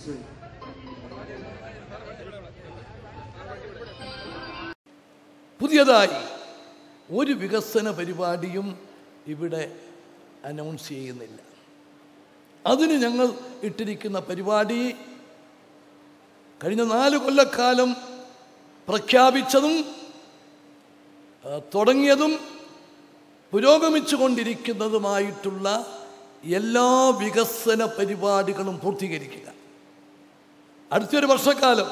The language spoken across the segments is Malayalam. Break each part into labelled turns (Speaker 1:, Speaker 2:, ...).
Speaker 1: പുതിയതായി ഒരു വികസന പരിപാടിയും ഇവിടെ അനൗൺസ് ചെയ്യുന്നില്ല അതിന് ഞങ്ങൾ ഇട്ടിരിക്കുന്ന പരിപാടി കഴിഞ്ഞ നാല് കൊല്ലക്കാലം പ്രഖ്യാപിച്ചതും ആ, തുടങ്ങിയതും പുരോഗമിച്ചു കൊണ്ടിരിക്കുന്നതുമായിട്ടുള്ള എല്ലാ വികസന പരിപാടികളും പൂർത്തീകരിക്കുക അടുത്തൊരു വർഷക്കാലം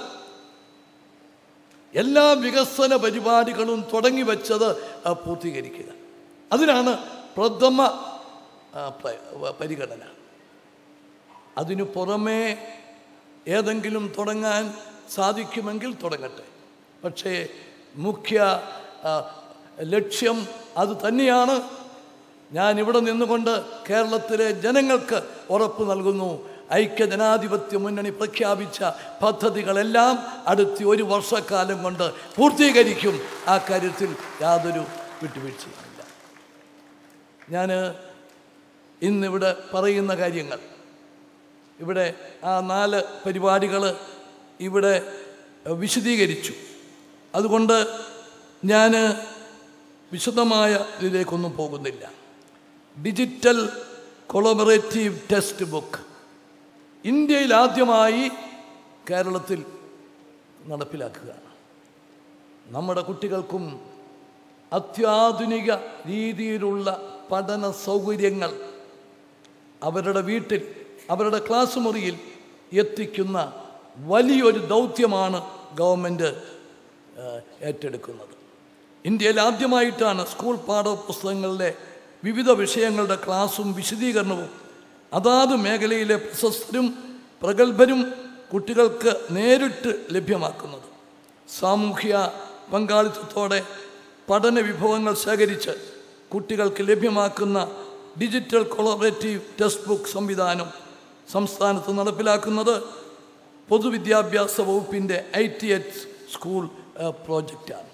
Speaker 1: എല്ലാ വികസന പരിപാടികളും തുടങ്ങി വെച്ചത് ആ, പൂർത്തീകരിക്കുക അതിനാണ് പ്രഥമ ആ, പ- പരിഗണന അതിനു പുറമേ ഏതെങ്കിലും തുടങ്ങാൻ സാധിക്കുമെങ്കിൽ തുടങ്ങട്ടെ പക്ഷേ മുഖ്യ ആ, ലക്ഷ്യം അത് തന്നെയാണ് ഞാൻ ഇവിടെ നിന്നുകൊണ്ട് കേരളത്തിലെ ജനങ്ങൾക്ക് ഉറപ്പ് നൽകുന്നു ഐക്യ ജനാധിപത്യ മുന്നണി പ്രഖ്യാപിച്ച പദ്ധതികളെല്ലാം അടുത്ത ഒരു വർഷക്കാലം കൊണ്ട് പൂർത്തീകരിക്കും ആ കാര്യത്തിൽ യാതൊരു വിട്ടുവീഴ്ചയുമില്ല ഞാൻ ഇന്നിവിടെ പറയുന്ന കാര്യങ്ങൾ ഇവിടെ ആ നാല് പരിപാടികൾ ഇവിടെ വിശദീകരിച്ചു അതുകൊണ്ട് ഞാൻ വിശദമായ ഇതിലേക്കൊന്നും പോകുന്നില്ല ഡിജിറ്റൽ കൊളബറേറ്റീവ് ടെക്സ്റ്റ് ബുക്ക് ഇന്ത്യയിൽ ആദ്യമായി കേരളത്തിൽ നടപ്പിലാക്കുകയാണ് നമ്മുടെ കുട്ടികൾക്കും അത്യാധുനിക രീതിയിലുള്ള പഠന സൗകര്യങ്ങൾ അവരുടെ വീട്ടിൽ അവരുടെ ക്ലാസ് മുറിയിൽ എത്തിക്കുന്ന വലിയൊരു ദൗത്യമാണ് ഗവൺമെൻറ് ഏഹ്, ഏറ്റെടുക്കുന്നത് ഇന്ത്യയിൽ ആദ്യമായിട്ടാണ് സ്കൂൾ പാഠപുസ്തകങ്ങളിലെ വിവിധ വിഷയങ്ങളുടെ ക്ലാസും വിശദീകരണവും അതാത് മേഖലയിലെ പ്രശസ്തരും പ്രഗത്ഭരും കുട്ടികൾക്ക് നേരിട്ട് ലഭ്യമാക്കുന്നത് സാമൂഹ്യ പങ്കാളിത്തത്തോടെ പഠന വിഭവങ്ങൾ ശേഖരിച്ച് കുട്ടികൾക്ക് ലഭ്യമാക്കുന്ന ഡിജിറ്റൽ കൊളബറേറ്റീവ് ടെക്സ്റ്റ് ബുക്ക് സംവിധാനം സംസ്ഥാനത്ത് നടപ്പിലാക്കുന്നത് പൊതുവിദ്യാഭ്യാസ വകുപ്പിൻ്റെ ഐ ടി എച്ച് സ്കൂൾ ഏഹ്, പ്രോജക്റ്റാണ്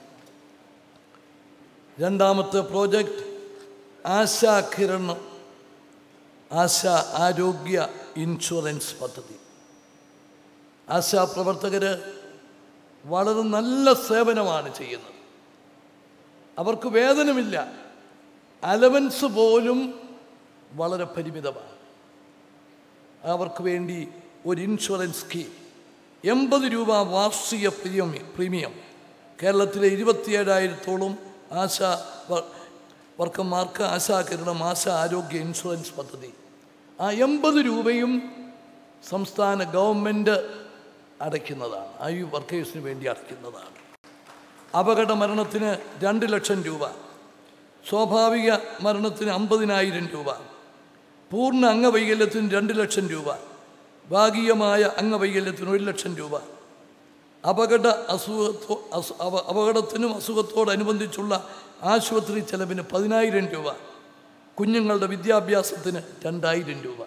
Speaker 1: രണ്ടാമത്തെ പ്രോജക്റ്റ് ആശാ കിരണം ആശ ആരോഗ്യ ഇൻഷുറൻസ് പദ്ധതി ആശാ പ്രവർത്തകർ വളരെ നല്ല സേവനമാണ് ചെയ്യുന്നത് അവർക്ക് വേതനമില്ല അലവൻസ് പോലും വളരെ പരിമിതമാണ് അവർക്ക് വേണ്ടി ഒരു ഇൻഷുറൻസ് സ്കീം എൺപത് രൂപ വാർഷിക പ്രീമിയം പ്രീമിയം കേരളത്തിലെ ഇരുപത്തിയേഴായിരത്തോളം ആശാ വ- വർക്കന്മാർക്ക് ആശാകിരണം ആശാ ആരോഗ്യ ഇൻഷുറൻസ് പദ്ധതി ആ എൺപത് രൂപയും സംസ്ഥാന ഗവൺമെൻറ് അടയ്ക്കുന്നതാണ് ആ ഈ വർക്കേഴ്സിന് വേണ്ടി അടയ്ക്കുന്നതാണ് അപകട മരണത്തിന് രണ്ട് ലക്ഷം രൂപ സ്വാഭാവിക മരണത്തിന് അമ്പതിനായിരം രൂപ പൂർണ്ണ അംഗവൈകല്യത്തിന് രണ്ട് ലക്ഷം രൂപ ഭാഗികമായ അംഗവൈകല്യത്തിന് ഒരു ലക്ഷം രൂപ അപകട അസുഖത്തോ അസു അപ- അപകടത്തിനും അസുഖത്തോടനുബന്ധിച്ചുള്ള ആശുപത്രി ചെലവിന് പതിനായിരം രൂപ കുഞ്ഞുങ്ങളുടെ വിദ്യാഭ്യാസത്തിന് രണ്ടായിരം രൂപ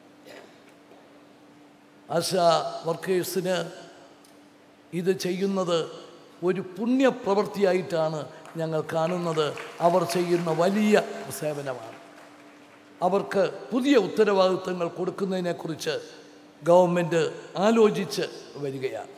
Speaker 1: ആശാ വർക്കേഴ്സിന് ഇത് ചെയ്യുന്നത് ഒരു പുണ്യപ്രവൃത്തിയായിട്ടാണ് ഞങ്ങൾ കാണുന്നത് അവർ ചെയ്യുന്ന വലിയ സേവനമാണ് അവർക്ക് പുതിയ ഉത്തരവാദിത്തങ്ങൾ കൊടുക്കുന്നതിനെക്കുറിച്ച് ഗവൺമെൻറ് ആലോചിച്ച് വരികയാണ്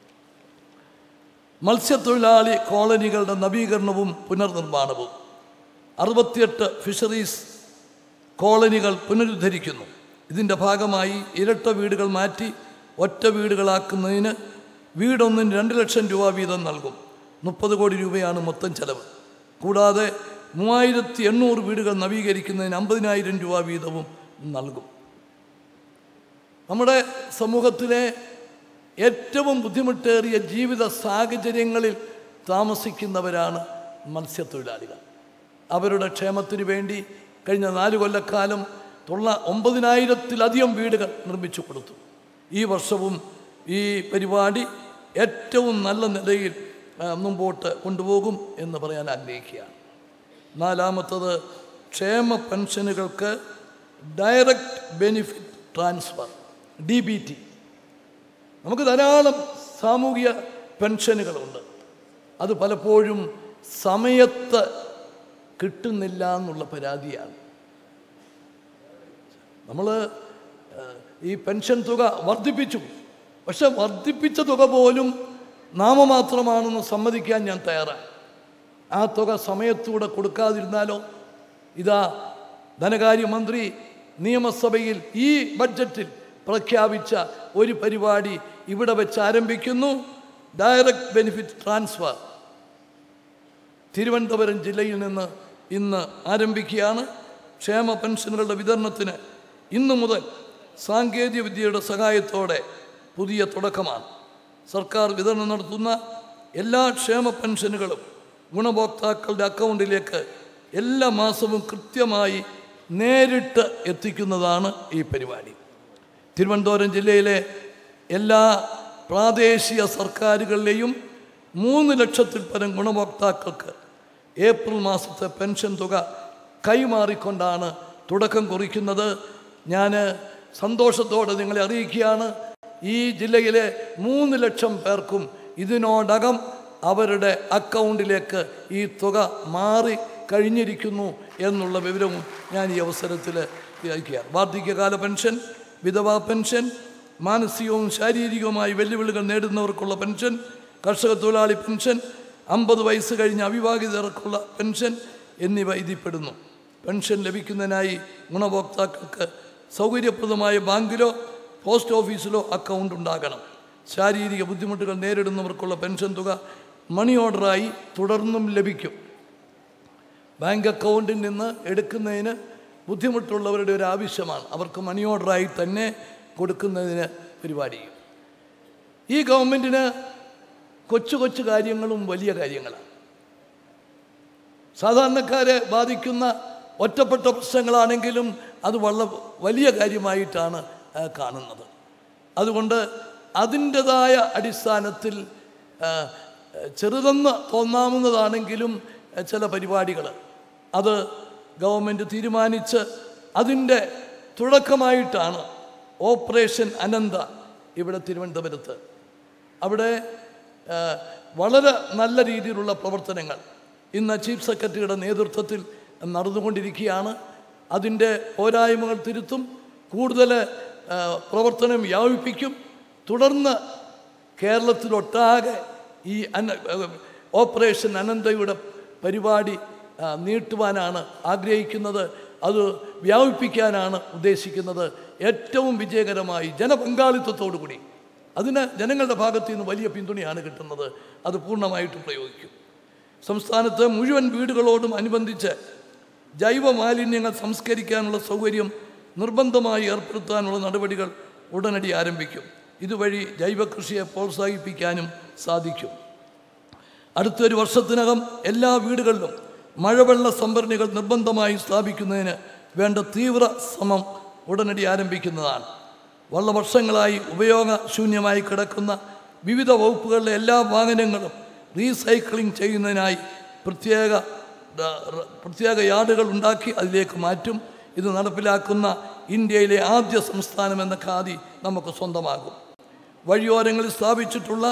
Speaker 1: മത്സ്യത്തൊഴിലാളി കോളനികളുടെ നവീകരണവും പുനർനിർമ്മാണവും അറുപത്തിയെട്ട് ഫിഷറീസ് കോളനികൾ പുനരുദ്ധരിക്കുന്നു ഇതിൻ്റെ ഭാഗമായി ഇരട്ട വീടുകൾ മാറ്റി ഒറ്റ വീടുകളാക്കുന്നതിന് വീടൊന്നിന് രണ്ട് ലക്ഷം രൂപ വീതം നൽകും മുപ്പത് കോടി രൂപയാണ് മൊത്തം ചെലവ് കൂടാതെ മൂവായിരത്തി എണ്ണൂറ് വീടുകൾ നവീകരിക്കുന്നതിന് അമ്പതിനായിരം രൂപ വീതവും നൽകും നമ്മുടെ സമൂഹത്തിലെ ഏറ്റവും ബുദ്ധിമുട്ടേറിയ ജീവിത സാഹചര്യങ്ങളിൽ താമസിക്കുന്നവരാണ് മത്സ്യത്തൊഴിലാളികൾ അവരുടെ ക്ഷേമത്തിന് വേണ്ടി കഴിഞ്ഞ നാല് കൊല്ലക്കാലം തൊള്ള ഒമ്പതിനായിരത്തിലധികം വീടുകൾ നിർമ്മിച്ചു കൊടുത്തു ഈ വർഷവും ഈ പരിപാടി ഏറ്റവും നല്ല നിലയിൽ ആ, മുമ്പോട്ട് കൊണ്ടുപോകും എന്ന് പറയാൻ ആഗ്രഹിക്കുകയാണ് നാലാമത്തത് ക്ഷേമ പെൻഷനുകൾക്ക് direct benefit transfer D B T നമുക്ക് ധാരാളം സാമൂഹിക പെൻഷനുകളുണ്ട് അത് പലപ്പോഴും സമയത്ത് കിട്ടുന്നില്ല എന്നുള്ള പരാതിയാണ് നമ്മൾ ഈ പെൻഷൻ തുക വർദ്ധിപ്പിച്ചു പക്ഷെ വർദ്ധിപ്പിച്ച തുക പോലും നാമമാത്രമാണെന്ന് സമ്മതിക്കാൻ ഞാൻ തയ്യാറാണ് ആ തുക സമയത്തൂടെ കൊടുക്കാതിരുന്നാലോ ഇതാ ധനകാര്യമന്ത്രി നിയമസഭയിൽ ഈ ബഡ്ജറ്റിൽ പ്രഖ്യാപിച്ച ഒരു പരിപാടി ഇവിടെ വെച്ച് ആരംഭിക്കുന്നു ഡയറക്റ്റ് ബെനിഫിറ്റ് ട്രാൻസ്ഫർ തിരുവനന്തപുരം ജില്ലയിൽ നിന്ന് ഇന്ന് ആരംഭിക്കുകയാണ് ക്ഷേമ പെൻഷനുകളുടെ വിതരണത്തിന് ഇന്നു മുതൽ സാങ്കേതിക വിദ്യയുടെ സഹായത്തോടെ പുതിയ തുടക്കമാണ് സർക്കാർ വിതരണം നടത്തുന്ന എല്ലാ ക്ഷേമ പെൻഷനുകളും ഗുണഭോക്താക്കളുടെ അക്കൗണ്ടിലേക്ക് എല്ലാ മാസവും കൃത്യമായി നേരിട്ട് എത്തിക്കുന്നതാണ് ഈ പരിപാടി തിരുവനന്തപുരം ജില്ലയിലെ എല്ലാ പ്രാദേശിക സർക്കാരുകളിലെയും മൂന്ന് ലക്ഷത്തിൽ പരം ഗുണഭോക്താക്കൾക്ക് ഏപ്രിൽ മാസത്തെ പെൻഷൻ തുക കൈമാറിക്കൊണ്ടാണ് തുടക്കം കുറിക്കുന്നത് ഞാൻ സന്തോഷത്തോടെ നിങ്ങളെ അറിയിക്കുകയാണ് ഈ ജില്ലയിലെ മൂന്ന് ലക്ഷം പേർക്കും ഇതിനോടകം അവരുടെ അക്കൗണ്ടിലേക്ക് ഈ തുക മാറി കഴിഞ്ഞിരിക്കുന്നു എന്നുള്ള വിവരവും ഞാൻ ഈ അവസരത്തിൽ അറിയിക്കുകയാണ് വാർദ്ധക്യകാല പെൻഷൻ വിധവാ പെൻഷൻ മാനസികവും ശാരീരികവുമായി വെല്ലുവിളികൾ നേടുന്നവർക്കുള്ള പെൻഷൻ കർഷക തൊഴിലാളി പെൻഷൻ അമ്പത് വയസ്സ് കഴിഞ്ഞ അവിവാഹിതർക്കുള്ള പെൻഷൻ എന്നിവ ഇതിൽപ്പെടുന്നു പെൻഷൻ ലഭിക്കുന്നതിനായി ഗുണഭോക്താക്കൾക്ക് സൗകര്യപ്രദമായ ബാങ്കിലോ പോസ്റ്റ് ഓഫീസിലോ അക്കൗണ്ട് ഉണ്ടാകണം ശാരീരിക ബുദ്ധിമുട്ടുകൾ നേരിടുന്നവർക്കുള്ള പെൻഷൻ തുക മണി ഓർഡറായി തുടർന്നും ലഭിക്കും ബാങ്ക് അക്കൗണ്ടിൽ നിന്ന് എടുക്കുന്നതിന് ബുദ്ധിമുട്ടുള്ളവരുടെ ഒരു ആവശ്യമാണ് അവർക്ക് മണി ഓർഡറായി തന്നെ കൊടുക്കുന്നതിന് പരിപാടി ചെയ്യും ഈ ഗവൺമെൻറ്റിന് കൊച്ചു കൊച്ചു കാര്യങ്ങളും വലിയ കാര്യങ്ങളാണ് സാധാരണക്കാരെ ബാധിക്കുന്ന ഒറ്റപ്പെട്ട പ്രശ്നങ്ങളാണെങ്കിലും അത് വളരെ വലിയ കാര്യമായിട്ടാണ് ആ, കാണുന്നത് അതുകൊണ്ട് അതിൻ്റെതായ അടിസ്ഥാനത്തിൽ ആ, ചെറുതെന്ന് തോന്നാവുന്നതാണെങ്കിലും ആ, ചില പരിപാടികൾ അത് ഗവൺമെൻറ് തീരുമാനിച്ച് അതിൻ്റെ തുടക്കമായിട്ടാണ് ഓപ്പറേഷൻ അനന്ത ഇവിടെ തിരുവനന്തപുരത്ത് അവിടെ ആ, വളരെ നല്ല രീതിയിലുള്ള പ്രവർത്തനങ്ങൾ ഇന്ന് ചീഫ് സെക്രട്ടറിയുടെ നേതൃത്വത്തിൽ നടന്നുകൊണ്ടിരിക്കുകയാണ് അതിൻ്റെ പോരായ്മകൾ തിരുത്തും കൂടുതൽ ആ, പ്രവർത്തനം വ്യാപിപ്പിക്കും തുടർന്ന് കേരളത്തിലൊട്ടാകെ ഈ അന ഓപ്പറേഷൻ അനന്തയുടെ പരിപാടി ആ, നീട്ടുവാനാണ് ആഗ്രഹിക്കുന്നത് അത് വ്യാപിപ്പിക്കാനാണ് ഉദ്ദേശിക്കുന്നത് ഏറ്റവും വിജയകരമായി ജനപങ്കാളിത്തത്തോടു കൂടി അതിന് ജനങ്ങളുടെ ഭാഗത്തു നിന്ന് വലിയ പിന്തുണയാണ് കിട്ടുന്നത് അത് പൂർണ്ണമായിട്ടും പ്രയോഗിക്കും സംസ്ഥാനത്ത് മുഴുവൻ വീടുകളോടും അനുബന്ധിച്ച് ജൈവ മാലിന്യങ്ങൾ സംസ്കരിക്കാനുള്ള സൗകര്യം നിർബന്ധമായി ഏർപ്പെടുത്താനുള്ള നടപടികൾ ഉടനടി ആരംഭിക്കും ഇതുവഴി ജൈവ കൃഷിയെ പ്രോത്സാഹിപ്പിക്കാനും സാധിക്കും അടുത്തൊരു വർഷത്തിനകം എല്ലാ വീടുകളിലും മഴവെള്ള സംഭരണികൾ നിർബന്ധമായി സ്ഥാപിക്കുന്നതിന് വേണ്ട തീവ്ര ശ്രമം ഉടനടി ആരംഭിക്കുന്നതാണ് വളരെ വർഷങ്ങളായി ഉപയോഗശൂന്യമായി കിടക്കുന്ന വിവിധ വകുപ്പുകളിലെ എല്ലാ വാഹനങ്ങളും റീസൈക്ലിംഗ് ചെയ്യുന്നതിനായി പ്രത്യേക ഡ- റ- പ്രത്യേക യാർഡുകൾ ഉണ്ടാക്കി അതിലേക്ക് മാറ്റും ഇത് നടപ്പിലാക്കുന്ന ഇന്ത്യയിലെ ആദ്യ സംസ്ഥാനം എന്ന ഖാദി നമുക്ക് സ്വന്തമാകും വഴിയോരങ്ങളിൽ സ്ഥാപിച്ചിട്ടുള്ള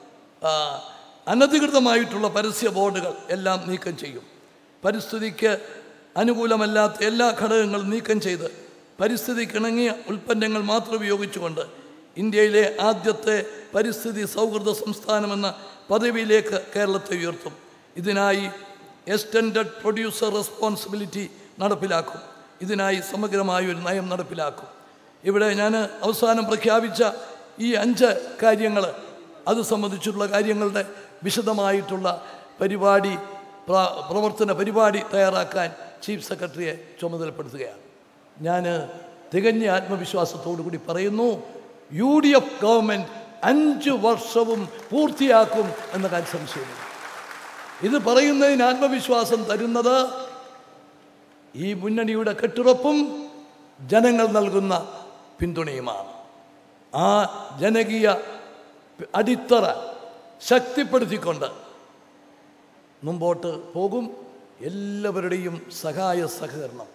Speaker 1: ആ, അനധികൃതമായിട്ടുള്ള പരസ്യ ബോർഡുകൾ എല്ലാം നീക്കം ചെയ്യും പരിസ്ഥിതിക്ക് അനുകൂലമല്ലാത്ത എല്ലാ ഘടകങ്ങളും നീക്കം ചെയ്ത് പരിസ്ഥിതിക്കിണങ്ങിയ ഉൽപ്പന്നങ്ങൾ മാത്രം ഉപയോഗിച്ചുകൊണ്ട് ഇന്ത്യയിലെ ആദ്യത്തെ പരിസ്ഥിതി സൗഹൃദ സംസ്ഥാനമെന്ന പദവിയിലേക്ക് കേരളത്തെ ഉയർത്തും ഇതിനായി എക്സ്റ്റൻഡഡ് പ്രൊഡ്യൂസർ റെസ്പോൺസിബിലിറ്റി നടപ്പിലാക്കും ഇതിനായി സമഗ്രമായ ഒരു നയം നടപ്പിലാക്കും ഇവിടെ ഞാൻ അവസാനം പ്രഖ്യാപിച്ച ഈ അഞ്ച് കാര്യങ്ങൾ അത് സംബന്ധിച്ചുള്ള കാര്യങ്ങളുടെ വിശദമായിട്ടുള്ള പരിപാടി പ്ര- പ്രവർത്തന പരിപാടി തയ്യാറാക്കാൻ ചീഫ് സെക്രട്ടറിയെ ചുമതലപ്പെടുത്തുകയാണ് ഞാൻ തികഞ്ഞ ആത്മവിശ്വാസത്തോടു കൂടി പറയുന്നു യു ഡി എഫ് ഗവൺമെൻറ് അഞ്ച് വർഷവും പൂർത്തിയാക്കും എന്ന കാര്യം സംശയമില്ല ഇത് പറയുന്നതിന് ആത്മവിശ്വാസം തരുന്നത് ഈ മുന്നണിയുടെ കെട്ടുറപ്പും ജനങ്ങൾ നൽകുന്ന പിന്തുണയുമാണ് ആ ജനകീയ അടിത്തറ ശക്തിപ്പെടുത്തിക്കൊണ്ട് മുമ്പോട്ട് പോകും എല്ലാവരുടെയും സഹായ സഹകരണം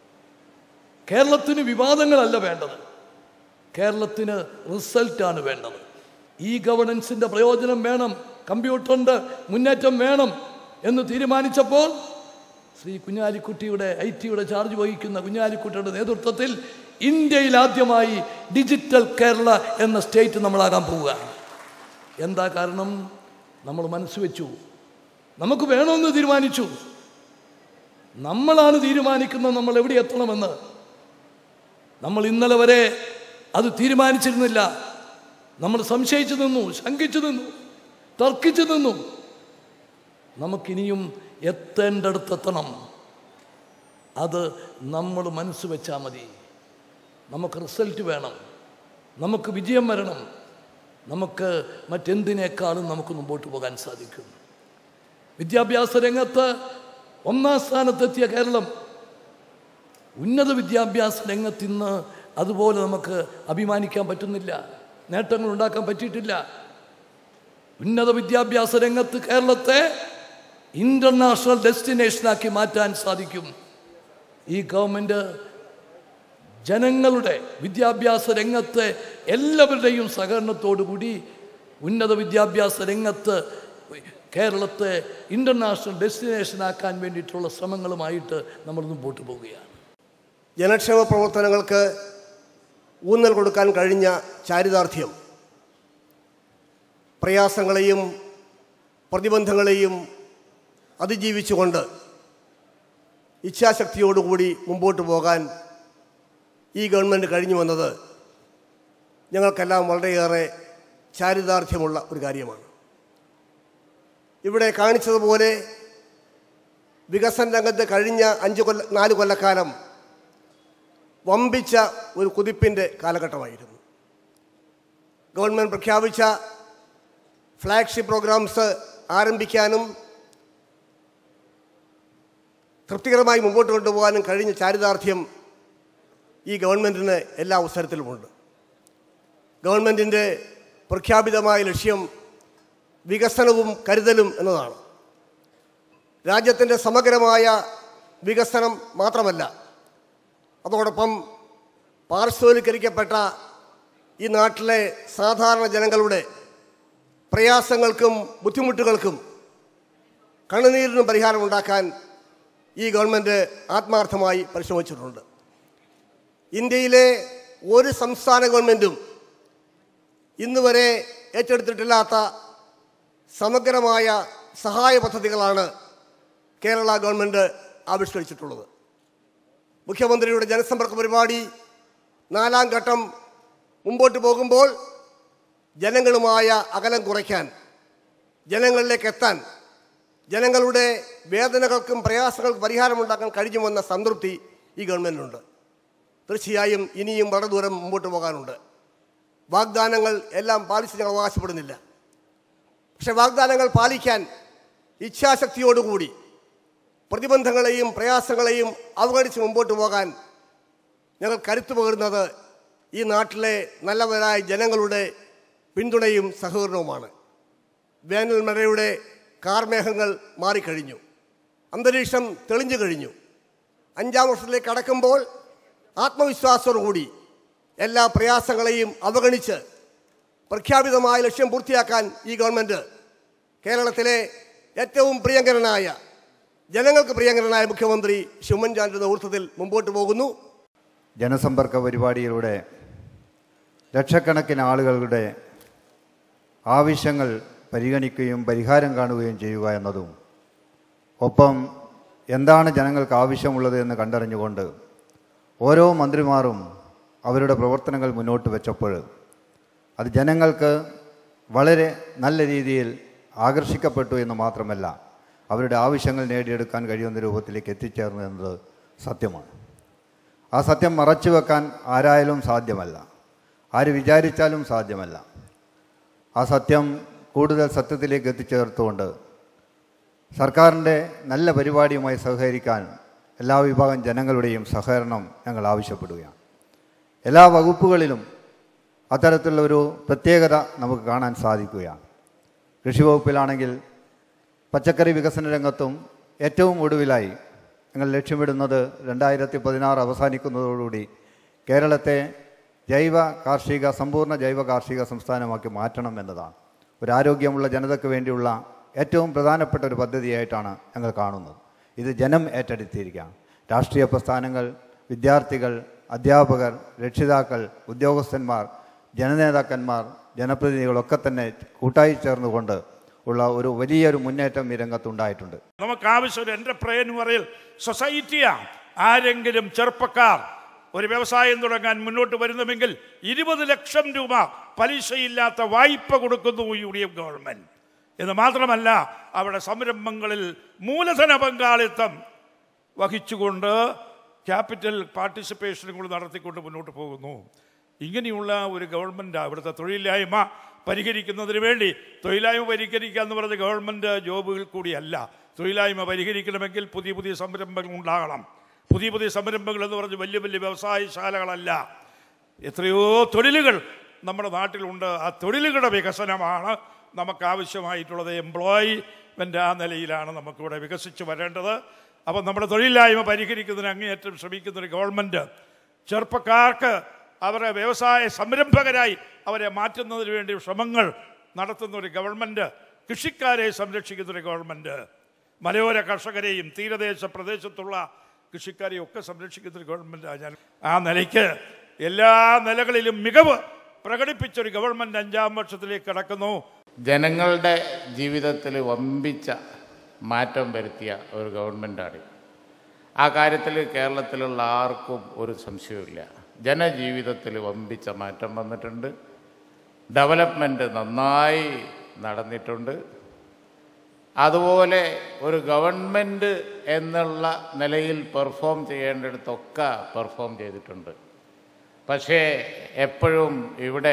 Speaker 1: കേരളത്തിന് വിവാദങ്ങളല്ല വേണ്ടത് കേരളത്തിന് റിസൾട്ടാണ് വേണ്ടത് ഈ ഗവണൻസിൻ്റെ പ്രയോജനം വേണം കമ്പ്യൂട്ടറിൻ്റെ മുന്നേറ്റം വേണം എന്ന് തീരുമാനിച്ചപ്പോൾ ശ്രീ കുഞ്ഞാലിക്കുട്ടിയുടെ ഐ ടിയുടെ ചാർജ് വഹിക്കുന്ന കുഞ്ഞാലിക്കുട്ടിയുടെ നേതൃത്വത്തിൽ ഇന്ത്യയിൽ ആദ്യമായി ഡിജിറ്റൽ കേരള എന്ന സ്റ്റേറ്റ് നമ്മളാകാൻ പോവുകയാണ് എന്താ കാരണം നമ്മൾ മനസ്സ് വെച്ചു നമുക്ക് വേണമെന്ന് തീരുമാനിച്ചു നമ്മളാണ് തീരുമാനിക്കുന്നത് നമ്മൾ എവിടെ എത്തണമെന്ന് നമ്മൾ ഇന്നലെ വരെ അത് തീരുമാനിച്ചിരുന്നില്ല നമ്മൾ സംശയിച്ചു നിന്നു ശങ്കിച്ചു നിന്നു തർക്കിച്ചു നിന്നു നമുക്കിനിയും എത്തേണ്ടടുത്തെത്തണം അത് നമ്മൾ മനസ്സ് വെച്ചാൽ മതി നമുക്ക് റിസൾട്ട് വേണം നമുക്ക് വിജയം വരണം നമുക്ക് മറ്റെന്തിനേക്കാളും നമുക്ക് മുമ്പോട്ട് പോകാൻ സാധിക്കും വിദ്യാഭ്യാസ രംഗത്ത് ഒന്നാം സ്ഥാനത്തെത്തിയ കേരളം ഉന്നത വിദ്യാഭ്യാസ രംഗത്ത് ഇന്ന് അതുപോലെ നമുക്ക് അഭിമാനിക്കാൻ പറ്റുന്നില്ല നേട്ടങ്ങൾ ഉണ്ടാക്കാൻ പറ്റിയിട്ടില്ല ഉന്നത വിദ്യാഭ്യാസ രംഗത്ത് കേരളത്തെ ഇൻ്റർനാഷണൽ ഡെസ്റ്റിനേഷനാക്കി മാറ്റാൻ സാധിക്കും ഈ ഗവൺമെൻറ് ജനങ്ങളുടെ വിദ്യാഭ്യാസ രംഗത്തെ എല്ലാവരുടെയും സഹകരണത്തോടുകൂടി ഉന്നത വിദ്യാഭ്യാസ രംഗത്ത് കേരളത്തെ ഇൻ്റർനാഷണൽ ഡെസ്റ്റിനേഷനാക്കാൻ വേണ്ടിയിട്ടുള്ള ശ്രമങ്ങളുമായിട്ട് നമ്മൾ മുമ്പോട്ട് പോവുകയാണ്
Speaker 2: ജനക്ഷേമ പ്രവർത്തനങ്ങൾക്ക് ഊന്നൽ കൊടുക്കാൻ കഴിഞ്ഞ ചാരിതാർത്ഥ്യം പ്രയാസങ്ങളെയും പ്രതിബന്ധങ്ങളെയും അതിജീവിച്ചുകൊണ്ട് ഇച്ഛാശക്തിയോടുകൂടി മുമ്പോട്ട് പോകാൻ ഈ ഗവൺമെൻറ് കഴിഞ്ഞു വന്നത് ഞങ്ങൾക്കെല്ലാം വളരെയേറെ ചാരിതാർത്ഥ്യമുള്ള ഒരു കാര്യമാണ് ഇവിടെ കാണിച്ചതുപോലെ വികസന രംഗത്ത് കഴിഞ്ഞ അഞ്ച് കൊല്ല നാല് കൊല്ലക്കാലം വമ്പിച്ച ഒരു കുതിപ്പിൻ്റെ കാലഘട്ടമായിരുന്നു ഗവൺമെൻറ് പ്രഖ്യാപിച്ച ഫ്ലാഗ്ഷിപ്പ് പ്രോഗ്രാംസ് ആരംഭിക്കാനും തൃപ്തികരമായി മുമ്പോട്ട് കൊണ്ടുപോകാനും കഴിഞ്ഞ ചാരിതാർത്ഥ്യം ഈ ഗവൺമെൻറ്റിന് എല്ലാ അവസരത്തിലുമുണ്ട് ഗവൺമെൻറ്റിൻ്റെ പ്രഖ്യാപിതമായ ലക്ഷ്യം വികസനവും കരുതലും എന്നതാണ് രാജ്യത്തിൻ്റെ സമഗ്രമായ വികസനം മാത്രമല്ല അതോടൊപ്പം പാർശ്വവൽക്കരിക്കപ്പെട്ട ഈ നാട്ടിലെ സാധാരണ ജനങ്ങളുടെ പ്രയാസങ്ങൾക്കും ബുദ്ധിമുട്ടുകൾക്കും കണ്ണുനീരിനും പരിഹാരമുണ്ടാക്കാൻ ഈ ഗവൺമെൻറ് ആത്മാർത്ഥമായി പരിശ്രമിച്ചിട്ടുണ്ട് ഇന്ത്യയിലെ ഒരു സംസ്ഥാന ഗവൺമെൻറ്റും ഇന്ന് വരെ ഏറ്റെടുത്തിട്ടില്ലാത്ത സമഗ്രമായ സഹായ പദ്ധതികളാണ് കേരള ഗവൺമെൻറ് ആവിഷ്കരിച്ചിട്ടുള്ളത് മുഖ്യമന്ത്രിയുടെ ജനസമ്പർക്ക പരിപാടി നാലാം ഘട്ടം മുമ്പോട്ട് പോകുമ്പോൾ ജനങ്ങളുമായ അകലം കുറയ്ക്കാൻ ജനങ്ങളിലേക്ക് എത്താൻ ജനങ്ങളുടെ വേദനകൾക്കും പ്രയാസങ്ങൾക്കും പരിഹാരമുണ്ടാക്കാൻ കഴിഞ്ഞുവന്ന സംതൃപ്തി ഈ ഗവൺമെൻറ്റിനുണ്ട് തീർച്ചയായും ഇനിയും വളരെ ദൂരം മുമ്പോട്ട് പോകാനുണ്ട് വാഗ്ദാനങ്ങൾ എല്ലാം പാലിച്ച് ഞങ്ങൾ അവകാശപ്പെടുന്നില്ല പക്ഷെ വാഗ്ദാനങ്ങൾ പാലിക്കാൻ ഇച്ഛാശക്തിയോടുകൂടി പ്രതിബന്ധങ്ങളെയും പ്രയാസങ്ങളെയും അവഗണിച്ച് മുമ്പോട്ട് പോകാൻ ഞങ്ങൾ കരുത്തു പകരുന്നത് ഈ നാട്ടിലെ നല്ലവരായ ജനങ്ങളുടെ പിന്തുണയും സഹകരണവുമാണ് വേനൽ മഴയുടെ കാർമേഘങ്ങൾ മാറിക്കഴിഞ്ഞു അന്തരീക്ഷം തെളിഞ്ഞു കഴിഞ്ഞു അഞ്ചാം വർഷത്തിലേക്ക് കടക്കുമ്പോൾ ആത്മവിശ്വാസത്തോടുകൂടി എല്ലാ പ്രയാസങ്ങളെയും അവഗണിച്ച് പ്രഖ്യാപിതമായ ലക്ഷ്യം പൂർത്തിയാക്കാൻ ഈ ഗവൺമെൻറ് കേരളത്തിലെ ഏറ്റവും പ്രിയങ്കരനായ ജനങ്ങൾക്ക് പ്രിയങ്കരനായ മുഖ്യമന്ത്രി ശ്രീ ഉമ്മൻചാണ്ടിയുടെ നേതൃത്വത്തിൽ മുമ്പോട്ട് പോകുന്നു
Speaker 3: ജനസമ്പർക്ക പരിപാടിയിലൂടെ ലക്ഷക്കണക്കിന് ആളുകളുടെ ആവശ്യങ്ങൾ പരിഗണിക്കുകയും പരിഹാരം കാണുകയും ചെയ്യുക എന്നതും ഒപ്പം എന്താണ് ജനങ്ങൾക്ക് ആവശ്യമുള്ളത് എന്ന് കണ്ടറിഞ്ഞുകൊണ്ട് ഓരോ മന്ത്രിമാരും അവരുടെ പ്രവർത്തനങ്ങൾ മുന്നോട്ട് വെച്ചപ്പോൾ അത് ജനങ്ങൾക്ക് വളരെ നല്ല രീതിയിൽ ആകർഷിക്കപ്പെട്ടു എന്ന് മാത്രമല്ല അവരുടെ ആവശ്യങ്ങൾ നേടിയെടുക്കാൻ കഴിയുന്ന രൂപത്തിലേക്ക് എത്തിച്ചേർന്നു എന്നത് സത്യമാണ് ആ സത്യം മറച്ചു വെക്കാൻ ആരായാലും സാധ്യമല്ല ആര് വിചാരിച്ചാലും സാധ്യമല്ല ആ സത്യം കൂടുതൽ സത്യത്തിലേക്ക് എത്തിച്ചേർത്തുകൊണ്ട് സർക്കാരിൻ്റെ നല്ല പരിപാടിയുമായി സഹകരിക്കാൻ എല്ലാ വിഭാഗം ജനങ്ങളുടെയും സഹകരണം ഞങ്ങൾ ആവശ്യപ്പെടുകയാണ് എല്ലാ വകുപ്പുകളിലും അത്തരത്തിലുള്ള ഒരു പ്രത്യേകത നമുക്ക് കാണാൻ സാധിക്കുകയാണ് കൃഷി വകുപ്പിലാണെങ്കിൽ പച്ചക്കറി വികസന രംഗത്തും ഏറ്റവും ഒടുവിലായി ഞങ്ങൾ ലക്ഷ്യമിടുന്നത് രണ്ടായിരത്തി പതിനാറ് അവസാനിക്കുന്നതോടുകൂടി കേരളത്തെ ജൈവ കാർഷിക സമ്പൂർണ്ണ ജൈവ കാർഷിക സംസ്ഥാനമാക്കി മാറ്റണം എന്നതാണ് ഒരു ആരോഗ്യമുള്ള ജനതയ്ക്ക് വേണ്ടിയുള്ള ഏറ്റവും പ്രധാനപ്പെട്ട ഒരു പദ്ധതിയായിട്ടാണ് ഞങ്ങൾ കാണുന്നത് ഇത് ജനം ഏറ്റെടുത്തിരിക്കുകയാണ് രാഷ്ട്രീയ പ്രസ്ഥാനങ്ങൾ വിദ്യാർത്ഥികൾ അധ്യാപകർ രക്ഷിതാക്കൾ ഉദ്യോഗസ്ഥന്മാർ ജനനേതാക്കന്മാർ ജനപ്രതിനിധികളൊക്കെ തന്നെ കൂട്ടായി ചേർന്നുകൊണ്ട് ഉള്ള ഒരു വലിയൊരു മുന്നേറ്റം ഈ രംഗത്തുണ്ടായിട്ടുണ്ട്
Speaker 4: നമുക്ക് ആവശ്യം ഒരു എന്റർപ്രൈനുവറിൽ സൊസൈറ്റിയാണ് ആരെങ്കിലും ചെറുപ്പക്കാർ ഒരു വ്യവസായം തുടങ്ങാൻ മുന്നോട്ട് വരുന്നുവെങ്കിൽ ഇരുപത് ലക്ഷം രൂപ പലിശയില്ലാത്ത വായ്പ കൊടുക്കുന്നു യു ഡി എഫ് ഗവൺമെന്റ് എന്ന് മാത്രമല്ല അവിടെ സംരംഭങ്ങളിൽ മൂലധന പങ്കാളിത്തം വഹിച്ചുകൊണ്ട് ക്യാപിറ്റൽ പാർട്ടിസിപ്പേഷനും കൂടി നടത്തിക്കൊണ്ട് മുന്നോട്ട് പോകുന്നു ഇങ്ങനെയുള്ള ഒരു ഗവൺമെൻറ് ഇവിടുത്തെ തൊഴിലില്ലായ്മ പരിഹരിക്കുന്നതിന് വേണ്ടി തൊഴിലായ്മ പരിഹരിക്കുക എന്ന് പറഞ്ഞ ഗവൺമെൻറ് ജോബുകൾ കൂടിയല്ല തൊഴിലായ്മ പരിഹരിക്കണമെങ്കിൽ പുതിയ പുതിയ സംരംഭങ്ങൾ ഉണ്ടാകണം പുതിയ പുതിയ സംരംഭങ്ങൾ എന്ന് പറഞ്ഞ് വലിയ വലിയ വ്യവസായശാലകളല്ല എത്രയോ തൊഴിലുകൾ നമ്മുടെ നാട്ടിലുണ്ട് ആ തൊഴിലുകളുടെ വികസനമാണ് നമുക്ക് ആവശ്യമായിട്ടുള്ളത് എംപ്ലോയ്മെൻ്റ് ആ നിലയിലാണ് നമുക്കിവിടെ വികസിച്ച് വരേണ്ടത് അപ്പം നമ്മുടെ തൊഴിലില്ലായ്മ പരിഹരിക്കുന്നതിന് അങ്ങേയറ്റം ശ്രമിക്കുന്ന ഒരു ഗവൺമെൻറ് ചെറുപ്പക്കാർക്ക് അവരെ വ്യവസായ സംരംഭകരായി അവരെ മാറ്റുന്നതിന് വേണ്ടി ശ്രമങ്ങൾ നടത്തുന്ന ഒരു ഗവൺമെൻറ് കൃഷിക്കാരെ സംരക്ഷിക്കുന്ന ഒരു ഗവൺമെൻറ് മലയോര കർഷകരെയും തീരദേശ പ്രദേശത്തുള്ള കൃഷിക്കാരെയും ഒക്കെ സംരക്ഷിക്കുന്ന ഒരു ഗവൺമെൻറ്റാണ് ഞാൻ ആ നിലയ്ക്ക് എല്ലാ നിലകളിലും മികവ് പ്രകടിപ്പിച്ച ഒരു ഗവൺമെൻറ് അഞ്ചാം വർഷത്തിലേക്ക് കടക്കുന്നു
Speaker 5: ജനങ്ങളുടെ ജീവിതത്തിൽ വമ്പിച്ച മാറ്റം വരുത്തിയ ഒരു ഗവൺമെൻറ്റാണ് ആ കാര്യത്തിൽ കേരളത്തിലുള്ള ആർക്കും ഒരു സംശയവുമില്ല ജനജീവിതത്തിൽ വമ്പിച്ച മാറ്റം വന്നിട്ടുണ്ട് ഡെവലപ്മെൻറ്റ് നന്നായി നടന്നിട്ടുണ്ട് അതുപോലെ ഒരു ഗവൺമെൻറ് എന്നുള്ള നിലയിൽ പെർഫോം ചെയ്യേണ്ടിടത്തൊക്കെ പെർഫോം ചെയ്തിട്ടുണ്ട് പക്ഷേ എപ്പോഴും ഇവിടെ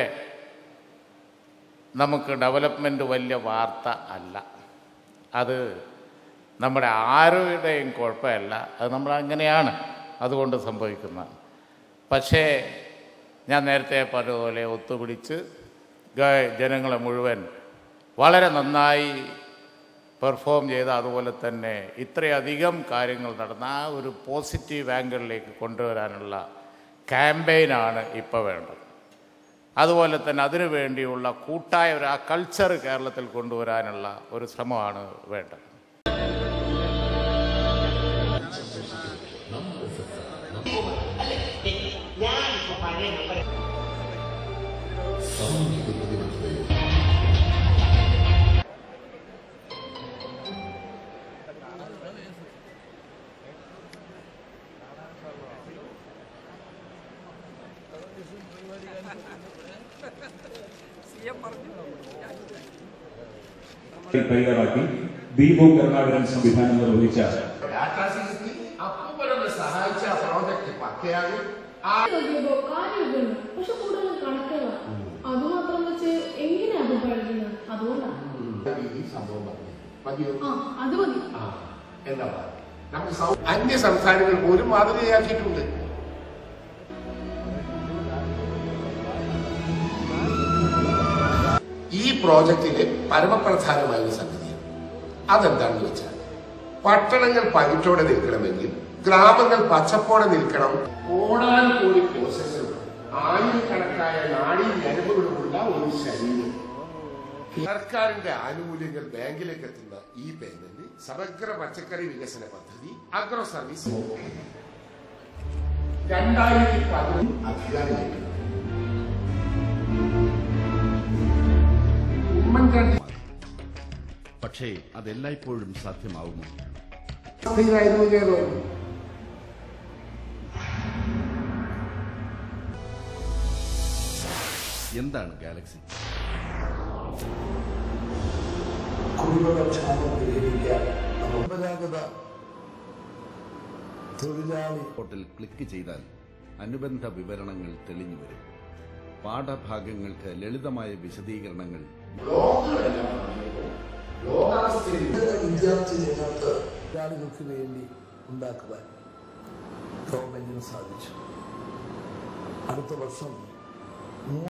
Speaker 5: നമുക്ക് ഡെവലപ്മെൻറ്റ് വലിയ വാർത്ത അല്ല അത് നമ്മുടെ ആരുടെയും കുഴപ്പമല്ല അത് നമ്മൾ അങ്ങനെയാണ് അതുകൊണ്ട് സംഭവിക്കുന്നത് പക്ഷേ ഞാൻ നേരത്തെ പറഞ്ഞതുപോലെ ഒത്തുപിടിച്ച് ഗ- ജനങ്ങളെ മുഴുവൻ വളരെ നന്നായി പെർഫോം ചെയ്ത അതുപോലെ തന്നെ ഇത്രയധികം കാര്യങ്ങൾ നടന്ന ആ ഒരു പോസിറ്റീവ് ആംഗിളിലേക്ക് കൊണ്ടുവരാനുള്ള ക്യാമ്പയിനാണ് ഇപ്പോൾ വേണ്ടത് അതുപോലെ തന്നെ അതിനു വേണ്ടിയുള്ള കൂട്ടായ ഒരു ആ കൾച്ചർ കേരളത്തിൽ കൊണ്ടുവരാനുള്ള ഒരു ശ്രമമാണ് വേണ്ടത്
Speaker 6: തയ്യാറാക്കി ദീപു കരുണാകരൻ സംവിധാനം നിർവഹിച്ച
Speaker 7: അപ്പൂപ്പനൊന്ന് സഹായിച്ച ആ പ്രോജക്റ്റ് പക്കയാകും
Speaker 8: നോക്കിയപ്പോ കാര്യമൊക്കെയുണ്ട് പക്ഷെ കൂടുതൽ കണക്കുകളാണ് അതുമാത്രം വെച്ച് എങ്ങനെയാ അത് പഠിക്കുന്നത് അതുകൊണ്ടാണ്
Speaker 7: ഈ സംഭവം പറഞ്ഞു മതിയോ
Speaker 8: ആ അത് മതി
Speaker 7: ആ എന്താ പറയുക നമുക്ക് സൗ- അന്യ സംസ്ഥാനങ്ങൾ പോലും മാതൃകയാക്കിയിട്ടുണ്ട് ഈ പ്രോജക്റ്റിലെ പരമപ്രധാനമായ ഒരു സംഗതിയാണ് അതെന്താണെന്ന് വെച്ചാൽ പട്ടണങ്ങൾ പകിട്ടോടെ നിൽക്കണമെങ്കിൽ ഗ്രാമങ്ങൾ പച്ചപ്പോടെ നിൽക്കണം ഓടാൻ കോടി കോശങ്ങളും ആയിരക്കണക്കായ നാടീ ഞരമ്പുകളുമുള്ള ഒരു ശരീരം സർക്കാരിന്റെ ആനുകൂല്യങ്ങൾ ബാങ്കിലേക്ക് എത്തുന്ന ഈ പേയ്മെന്റ് സമഗ്ര പച്ചക്കറി വികസന പദ്ധതി അഗ്രോ സർവീസ് രണ്ടായിരത്തി പതിനൊന്ന് അധികാരമേറ്റു ഉമ്മൻചാണ്ടി
Speaker 9: പക്ഷേ അതെല്ലായ്പ്പോഴും സാധ്യമാവുമോ
Speaker 7: അവസ്ഥയിലായിരുന്നു കേരളം
Speaker 9: എന്താണ് ഗാലക്സി പോർട്ടൽ ക്ലിക്ക് ചെയ്താൽ അനുബന്ധ വിവരണങ്ങൾ തെളിഞ്ഞു വരും പാഠഭാഗങ്ങൾക്ക് ലളിതമായ വിശദീകരണങ്ങൾ
Speaker 10: തൊഴിലാളികൾക്ക് വേണ്ടി ഉണ്ടാക്കുവാൻ ഗവൺമെന്റിന് സാധിച്ചു അടുത്ത വർഷം